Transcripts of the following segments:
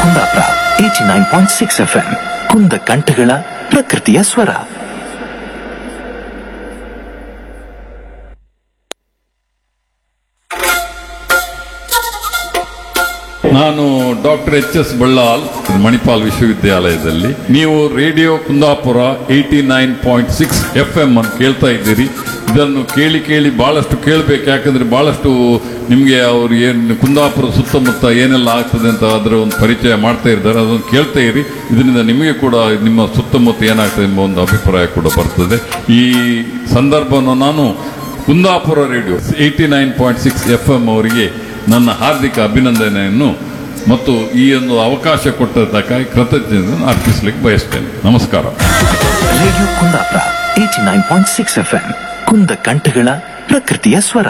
Kundapura eighty nine point six F M ಕುಂದ ಕಂಠಗಳ ಪ್ರಕೃತಿಯ ಸ್ವರ ನಾನು doctor H S Ballal Manipal ವಿಶ್ವವಿದ್ಯಾಲಯದಲ್ಲಿ ನೀವು radio Kundapura eighty nine point six F M ಅನ್ನು ಕೇಳ್ತಾ ಇದ್ದೀರಿ ಇದನ್ನು ಕೇಳಿ ಕೇಳಿ ಬಹಳಷ್ಟು ಕೇಳಬೇಕು ಯಾಕಂದ್ರೆ ಬಹಳಷ್ಟು ನಿಮಗೆ ಅವರು ಏನು ಕುಂದಾಪುರ ಸುತ್ತಮುತ್ತ ಏನೆಲ್ಲ ಆಗ್ತದೆ ಅಂತ ಅದರ ಒಂದು ಪರಿಚಯ ಮಾಡ್ತಾ ಇದ್ದಾರೆ ಅದನ್ನು ಕೇಳ್ತಾ ಇರಿ ಇದರಿಂದ ನಿಮಗೆ ಕೂಡ ನಿಮ್ಮ ಸುತ್ತಮುತ್ತ ಏನಾಗ್ತದೆ ಎಂಬ ಒಂದು ಅಭಿಪ್ರಾಯ ಕೂಡ ಬರ್ತದೆ ಈ ಸಂದರ್ಭವನ್ನು ನಾನು Kundapura radio eighty nine point six F M ಅವರಿಗೆ ನನ್ನ ಹಾರ್ದಿಕ ಅಭಿನಂದನೆಯನ್ನು ಮತ್ತು ಈ ಒಂದು ಅವಕಾಶ ಕೊಟ್ಟದ್ದಕ್ಕಾಗಿ ಕೃತಜ್ಞತೆಯನ್ನು ಅರ್ಪಿಸಲಿಕ್ಕೆ ಬಯಸ್ತೇನೆ ನಮಸ್ಕಾರ radio Kundapura eighty nine point six F M ಕುಂದ ಕಂಠಗಳ ಪ್ರಕೃತಿಯ ಸ್ವರ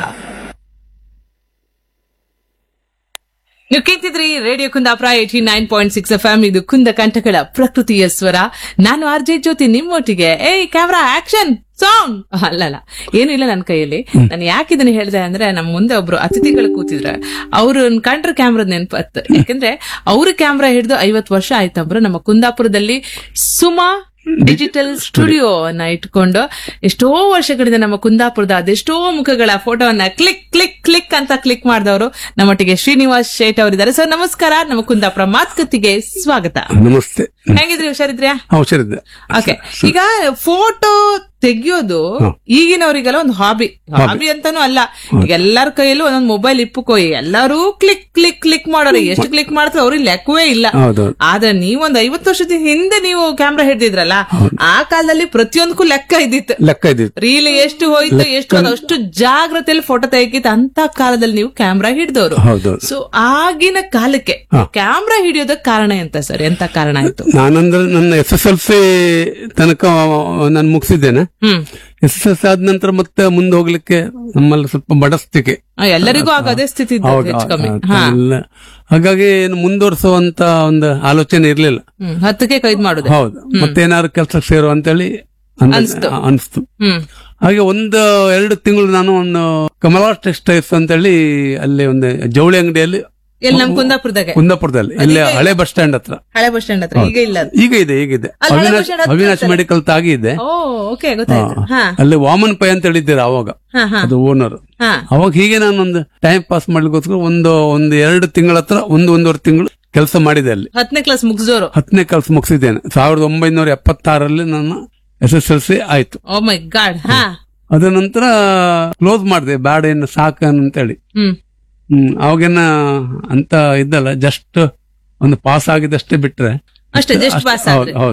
ನೀವು ಕೇಳ್ತಿದ್ರಿ radio Kundapura eighty nine point six F M ಇದು ಕುಂದ ಕಂಠಗಳ ಪ್ರಕೃತಿಯ ಸ್ವರ ನಾನು ಆರ್ ಜೆ ಜ್ಯೋತಿ ನಿಮ್ಮೊಟ್ಟಿಗೆ ಏಯ್ ಕ್ಯಾಮ್ರಾ ಆಕ್ಷನ್ ಸಾಂಗ್ ಅಲ್ಲಲ್ಲ ಏನು ಇಲ್ಲ ನನ್ನ ಕೈಯಲ್ಲಿ ನಾನು ಯಾಕೆ ಇದನ್ನ ಹೇಳಿದೆ ಅಂದ್ರೆ ನಮ್ಮ ಮುಂದೆ ಒಬ್ರು ಅತಿಥಿಗಳು ಕೂತಿದ್ರೆ ಅವ್ರು ಕಂಡ್ರೆ ಕ್ಯಾಮ್ರಾ ನೆನಪತ್ತು ಯಾಕಂದ್ರೆ ಅವ್ರ ಕ್ಯಾಮ್ರಾ ಹಿಡಿದು ಐವತ್ತು ವರ್ಷ ಆಯ್ತಂಬ್ರು ನಮ್ಮ ಕುಂದಾಪುರದಲ್ಲಿ ಸುಮಾ ಡಿಜಿಟಲ್ ಸ್ಟುಡಿಯೋ ಅನ್ನ ಇಟ್ಕೊಂಡು ಎಷ್ಟೋ ವರ್ಷಗಳಿಂದ ನಮ್ಮ ಕುಂದಾಪುರದ ಅದೆಷ್ಟೋ ಮುಖಗಳ ಫೋಟೋವನ್ನ ಕ್ಲಿಕ್ ಕ್ಲಿಕ್ ಕ್ಲಿಕ್ ಅಂತ ಕ್ಲಿಕ್ ಮಾಡಿದವರು ನಮ್ಮೊಟ್ಟಿಗೆ ಶ್ರೀನಿವಾಸ್ ಶೇಟ್ ಅವರಿದ್ದಾರೆ ಸರ್ ನಮಸ್ಕಾರ ನಮ್ಮ ಕುಂದಾಪುರ ಮಾತುಕತೆಗೆ ಸ್ವಾಗತ ನಮಸ್ತೆ ಹೆಂಗಿದ್ರಿ ಹುಷಾರಿದ್ರ್ಯಾ ಹುಷಾರಿದ್ದೆ ಓಕೆ ಈಗ ಫೋಟೋ ತೆಗಿಯೋದು ಈಗಿನವರಿಗೆಲ್ಲ ಒಂದು ಹಾಬಿ ಹಾಬಿ ಅಂತಾನು ಅಲ್ಲ ಈಗ ಎಲ್ಲರ ಕೈಯಲ್ಲೂ ಒಂದೊಂದು ಮೊಬೈಲ್ ಇಪ್ಪುಕೋಯಿ ಎಲ್ಲರೂ ಕ್ಲಿಕ್ ಕ್ಲಿಕ್ ಕ್ಲಿಕ್ ಮಾಡೋರು ಎಷ್ಟು ಕ್ಲಿಕ್ ಮಾಡ್ತಾರೆ ಅವ್ರಿಗೆ ಲೆಕ್ಕವೇ ಇಲ್ಲ ಹೌದೌದು ಆದ್ರೆ ನೀವೊಂದ್ ಐವತ್ತು ವರ್ಷದ ಹಿಂದೆ ನೀವು ಕ್ಯಾಮ್ರಾ ಹಿಡ್ದಿದ್ರಲ್ಲ ಆ ಕಾಲದಲ್ಲಿ ಪ್ರತಿಯೊಂದಕ್ಕೂ ಲೆಕ್ಕ ಇದ್ದಿತ್ತು ಲೆಕ್ಕ ಇದ್ದಿತ್ತು ರೀಲ್ ಎಷ್ಟು ಹೋಯ್ತು ಎಷ್ಟು ಹೋಯ್ತು, ಅಷ್ಟು ಜಾಗ್ರತೆಯಲ್ಲಿ ಫೋಟೋ ತೆಗಿತ ಅಂತ ಕಾಲದಲ್ಲಿ ನೀವು ಕ್ಯಾಮ್ರಾ ಹಿಡ್ದವ್ರು ಹೌದೌದು ಸೊ ಆಗಿನ ಕಾಲಕ್ಕೆ ಕ್ಯಾಮ್ರಾ ಹಿಡಿಯೋದಕ್ಕೆ ಕಾರಣ ಎಂತ ಸರ್ ಎಂತ ಕಾರಣ ಆಯ್ತು ನಾನಂದ್ರೆ ನನ್ನ ಎಸ್ ಎಸ್ ಎಲ್ ಸಿ ತನಕ ನಾನು ಮುಗಿಸಿದ್ದೇನೆ ಹ್ಮ್ ಎಸ್ ಎಸ್ ಎಲ್ ಸಿ ಆದ ನಂತರ ಮತ್ತೆ ಮುಂದೆ ಹೋಗ್ಲಿಕ್ಕೆ ನಮ್ಮಲ್ಲಿ ಸ್ವಲ್ಪ ಬಡಸ್ತಿಕೆ ಆ, ಎಲ್ಲರಿಗೂ ಆಗ ಅದೇ ಸ್ಥಿತಿ ಇದ್ದದ್ದು ಹೌದು, ಹೆಚ್ಚು ಕಮ್ಮಿ ಹೌದು, ಹಾ ಎಲ್ಲ. ಹಾಗಾಗಿ ಏನು ಮುಂದುವರಿಸುವಂತ ಒಂದು ಆಲೋಚನೆ ಇರ್ಲಿಲ್ಲ ಹ್ಮ್ ಹತ್ತಕ್ಕೆ ಕೈದ್ ಮಾಡುದು ಹೌದು ಮತ್ತೇನಾದ್ರು ಕೆಲಸ ಸೇರು ಅಂತೇಳಿ ಅಂದ- ಅನ್ಸ್ತು. ಅನ್ಸ್ತು ಹ್ಮ್ ಹಾಗೆ ಒಂದು ಎರಡು ತಿಂಗಳು ನಾನು ಒಂದು ಕಮಲಾ ಟೆಕ್ಸ್ಟೈಲ್ಸ್ ಅಂತೇಳಿ ಅಲ್ಲಿ ಒಂದು ಜವಳಿ ಅಂಗಡಿಯಲ್ಲಿ ಎಲ್ಲಿ ನಮ್ ಕುಂದಾಪುರದಾಗೆ ಕುಂದಾಪುರದಲ್ಲಿ ಇಲ್ಲಿ ಹಳೆ ಬಸ್ ಸ್ಟ್ಯಾಂಡ್ ಹತ್ರ ಹಳೆ ಬಸ್ ಸ್ಟ್ಯಾಂಡ್ ಹತ್ರ ಈಗ ಇಲ್ಲ ಅದು. ಈಗ ಇದೆ ಈಗ ಇದೆ ಅಲ್ಲಿ ಹಳೆ ಬಸ್ ಅವಿನಾಶ್ ಸ್ಟ್ಯಾಂಡ್ ಹತ್ರ ಅವಿನಾಶ್ ಇರ್ತದೆ. ಮೆಡಿಕಲ್ ತಾಗಿ ಇದೆ ಓ ಓಕೆ ಗೊತ್ತಾಯ್ತು ಹಾ ಅಲ್ಲಿ ವಾಮನ್ ಪೈ ಅಂತ ಹೇಳಿದ್ದೀರ ಅವಾಗ ಹಾ ಹಾ ಅದು ಓನರ್ ಹಾ ಅವಾಗ ಹೀಗೆ ನಾನು ಒಂದು ಟೈಮ್ ಪಾಸ್ ಮಾಡ್ಲಿಕ್ಕೋಸ್ಕರ ಒಂದು ಒಂದು ಎರಡು ತಿಂಗಳ ಹತ್ರ ಒಂದು ಒಂದೂವರೆ ತಿಂಗಳು ಕೆಲಸ ಮಾಡಿದೆ ಅಲ್ಲಿ ಹತ್ತನೇ ಕ್ಲಾಸ್ ಮುಗಿಸೋರು ಹತ್ತನೇ ಕೆಲಸ ಮುಗಿಸಿದ್ದೇನೆ ಸಾವಿರದ ಒಂಬೈನೂರ ಎಪ್ಪತ್ತಾರರಲ್ಲಿ ನಾನು ಎಸ್ ಎಸ್ ಎಲ್ ಸಿ ಆಯ್ತು ಓ ಮೈ ಗಾಡ್ ಹಾ ಅದ ನಂತರ ಕ್ಲೋಸ್ ಮಾಡಿದೆ ಬ್ಯಾಡ ಏನು ಸಾಕು ಅಂತೇಳಿ ಹ್ಮ್ ಹ್ಮ್ ಅವಾಗೇನ ಅಂತ ಇದ್ದಲ್ಲ ಜಸ್ಟ್ ಒಂದು ಪಾಸ್ ಆಗಿದಷ್ಟೇ ಬಿಟ್ರೆ ಅಷ್ಟೇ ಜಸ್ಟ್ ಪಾಸ್ ಹೌದು ಆದ್ರೆ ಹೌದು